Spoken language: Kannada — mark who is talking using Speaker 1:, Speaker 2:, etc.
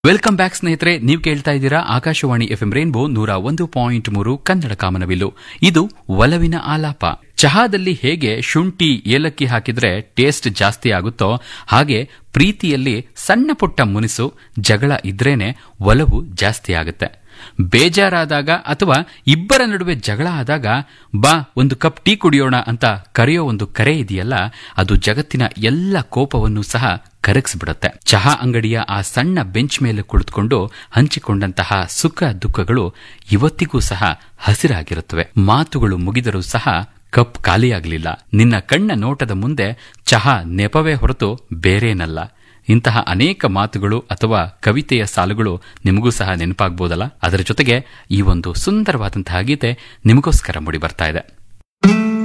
Speaker 1: ವೆಲ್ಕಮ್ ಬ್ಯಾಕ್ ಸ್ನೇಹಿತರೆ ನೀವು ಕೇಳ್ತಾ ಇದ್ದೀರಾ ಆಕಾಶವಾಣಿ ಎಫ್ಎಂ ರೇನ್ಬೋ ನೂರ ಒಂದು ಪಾಯಿಂಟ್ ಮೂರು ಕನ್ನಡ ಕಾಮನವಿಲ್ಲು ಇದು ಒಲವಿನ ಆಲಾಪ ಚಹಾದಲ್ಲಿ ಹೇಗೆ ಶುಂಠಿ ಏಲಕ್ಕಿ ಹಾಕಿದ್ರೆ ಟೇಸ್ಟ್ ಜಾಸ್ತಿ ಆಗುತ್ತೋ ಹಾಗೆ ಪ್ರೀತಿಯಲ್ಲಿ ಸಣ್ಣ ಪುಟ್ಟ ಮುನಿಸು ಜಗಳ ಇದ್ರೇನೆ ಒಲವು ಜಾಸ್ತಿ ಆಗುತ್ತೆ ಬೇಜಾರಾದಾಗ ಅಥವಾ ಇಬ್ಬರ ನಡುವೆ ಜಗಳ ಆದಾಗ ಬಾ ಒಂದು ಕಪ್ ಟೀ ಕುಡಿಯೋಣ ಅಂತ ಕರೆಯೋ ಒಂದು ಕರೆ ಇದೆಯಲ್ಲ ಅದು ಜಗತ್ತಿನ ಎಲ್ಲ ಕೋಪವನ್ನು ಸಹ ಕರಗಿಸ್ಬಿಡುತ್ತೆ ಚಹಾ ಅಂಗಡಿಯ ಆ ಸಣ್ಣ ಬೆಂಚ್ ಮೇಲೆ ಕುಳಿತುಕೊಂಡು ಹಂಚಿಕೊಂಡಂತಹ ಸುಖ ದುಃಖಗಳು ಇವತ್ತಿಗೂ ಸಹ ಹಸಿರಾಗಿರುತ್ತವೆ ಮಾತುಗಳು ಮುಗಿದರೂ ಸಹ ಕಪ್ ಖಾಲಿಯಾಗಲಿಲ್ಲ ನಿನ್ನ ಕಣ್ಣ ನೋಟದ ಮುಂದೆ ಚಹಾ ನೆಪವೇ ಹೊರತು ಬೇರೇನಲ್ಲ ಇಂತಹ ಅನೇಕ ಮಾತುಗಳು ಅಥವಾ ಕವಿತೆಯ ಸಾಲುಗಳು ನಿಮಗೂ ಸಹ ನೆನಪಾಗಬಹುದಲ್ಲ ಅದರ ಜೊತೆಗೆ ಈ ಒಂದು ಸುಂದರವಾದಂತಹ ಗೀತೆ ನಿಮಗೋಸ್ಕರ ಮೂಡಿ ಬರ್ತಾ ಇದೆ